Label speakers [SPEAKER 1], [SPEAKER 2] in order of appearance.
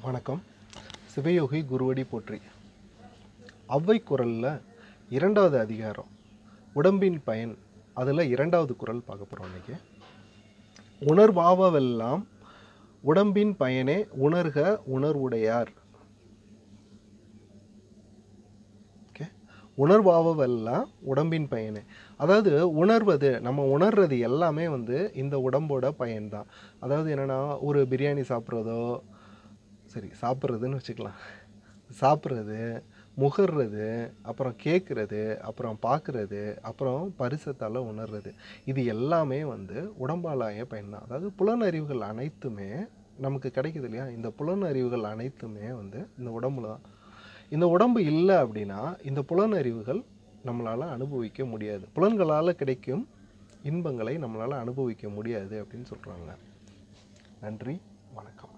[SPEAKER 1] வணக்கம் சிவயோகி குருவடி போற்றி ஔவை குரலில் இரண்டாவது அதிகாரம் உடம்பின் பயன் அதில் இரண்டாவது குரல் பார்க்க போகிறோம் இன்னைக்கு உணர்வாவவெல்லாம் உடம்பின் பயனே உணர்க உணர்வுடையார் ஓகே உணர்வாவவெல்லாம் உடம்பின் பயனே அதாவது உணர்வது நம்ம உணர்றது எல்லாமே வந்து இந்த உடம்போட பயன்தான் அதாவது என்னென்னா ஒரு பிரியாணி சாப்பிட்றதோ சரி சாப்பிட்றதுன்னு வச்சுக்கலாம் சாப்பிட்றது முகர்றது அப்புறம் கேட்குறது அப்புறம் பார்க்குறது அப்புறம் பரிசத்தால் உணர்றது இது எல்லாமே வந்து உடம்பாலாய பயன் தான் அதாவது புலனறிவுகள் அனைத்துமே நமக்கு கிடைக்குது இல்லையா இந்த புலனறிவுகள் அனைத்துமே வந்து இந்த உடம்புல தான் இந்த உடம்பு இல்லை அப்படின்னா இந்த புலனறிவுகள் நம்மளால் அனுபவிக்க முடியாது புலன்களால் கிடைக்கும் இன்பங்களை நம்மளால் அனுபவிக்க முடியாது அப்படின்னு சொல்கிறாங்க நன்றி வணக்கம்